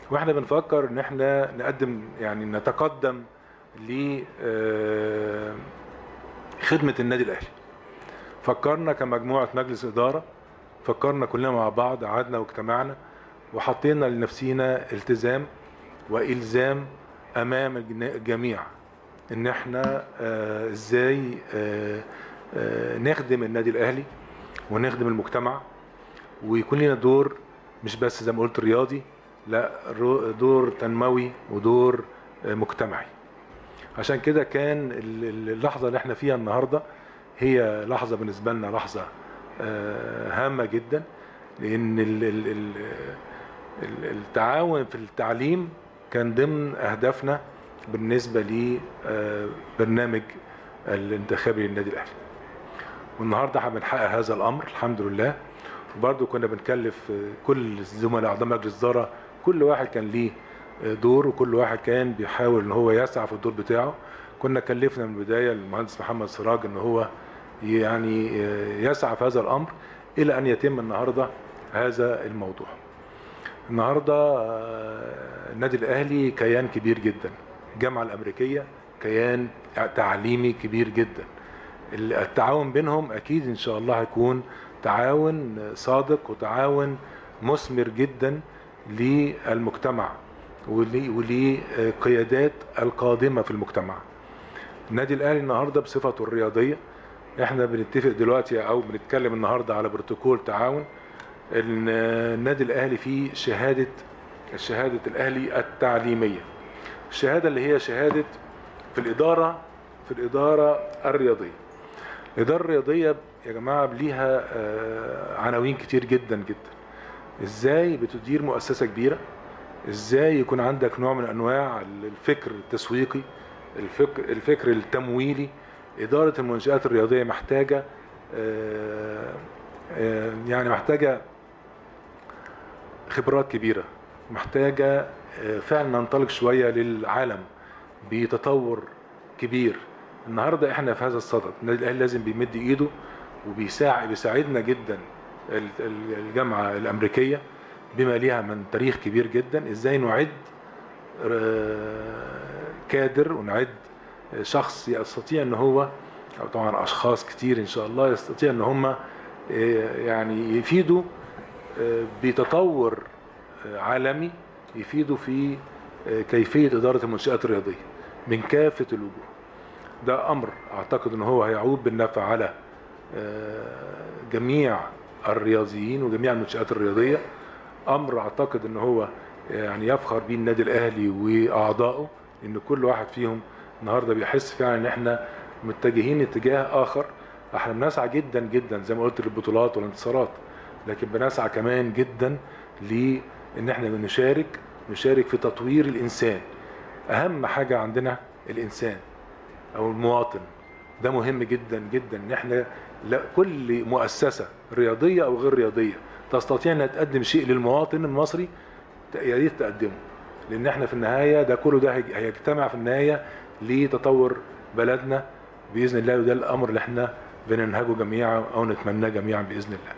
واحنا بنفكر ان احنا نقدم يعني نتقدم ل آه، خدمه النادي الاهلي فكرنا كمجموعه مجلس اداره فكرنا كلنا مع بعض قعدنا واجتمعنا وحطينا لنفسينا التزام والزام امام الجنا- الجميع ان احنا آه، ازاي آه، آه، نخدم النادي الاهلي ونخدم المجتمع ويكون لنا دور مش بس زي ما قلت رياضي لا رو- دور تنموي ودور آه، مجتمعي عشان كده كان ال- ال- اللحظة اللي احنا فيها النهاردة هي لحظة بالنسبة لنا لحظة آه، هامة جدا لأن ال- ال- ال- ال- التعاون في التعليم كان ضمن أهدافنا بالنسبة لبرنامج الانتخابي للنادي الأهلي والنهارده احنا بنحقق هذا الامر الحمد لله وبرضه كنا بنكلف كل زملاء اعضاء مجلس الاداره كل واحد كان ليه دور وكل واحد كان بيحاول ان هو يسعى في الدور بتاعه كنا كلفنا من البدايه المهندس محمد سراج ان هو يعني يسعى في هذا الامر الى ان يتم النهارده هذا الموضوع النهارده آه، النادي الاهلي كيان كبير جدا الجامعه الامريكيه كيان تعليمي كبير جدا التعاون بينهم اكيد ان شاء الله هيكون تعاون صادق وتعاون مثمر جدا للمجتمع ول- ولقيادات القادمه في المجتمع النادي الاهلي النهارده بصفته الرياضيه احنا بنتفق دلوقتي او بنتكلم النهارده على بروتوكول تعاون ان النادي الاهلي فيه شهاده شهاده الاهلي التعليميه الشهاده اللي هي شهاده في الاداره في الاداره الرياضيه الاداره الرياضيه يا جماعه ليها آه، عناوين كتير جدا جدا ازاي بتدير مؤسسه كبيره ازاي يكون عندك نوع من انواع الفكر التسويقي الفكر الفكر التمويلي اداره المنشات الرياضيه محتاجه آه، آه، يعني محتاجه خبرات كبيره محتاجه آه، فعلا ننطلق شويه للعالم بتطور كبير النهارده احنا في هذا الصدد النادي الاهلي لازم بيمد ايده وبيساعد بيساعدنا جدا ال- ال- الجامعه الامريكيه بما ليها من تاريخ كبير جدا ازاي نعد آه، كادر ونعد شخص يستطيع ان هو او طبعا اشخاص كتير ان شاء الله يستطيع ان هم آه، يعني يفيدوا آه، بتطور آه، عالمي يفيدوا في آه، كيفيه اداره المنشات الرياضيه من كافه الوجوه ده امر اعتقد ان هو هيعود بالنفع على آه، جميع الرياضيين وجميع المنشآت الرياضية امر اعتقد ان هو يعني يفخر بيه النادي الاهلي واعضائه ان كل واحد فيهم النهارده بيحس فعلا ان احنا متجهين اتجاه اخر احنا بنسعى جدا جدا زي ما قلت للبطولات والانتصارات لكن بنسعى كمان جدا لان احنا نشارك نشارك في تطوير الانسان اهم حاجه عندنا الانسان او المواطن ده مهم جدا جدا ان احنا لا كل مؤسسه رياضيه او غير رياضيه تستطيع انها تقدم شيء للمواطن المصري ت- يا ريت تقدمه لان احنا في النهايه ده كله ده هيج- هيجتمع في النهايه لتطور بلدنا باذن الله وده الامر اللي احنا بننهجه جميعا او نتمناه جميعا باذن الله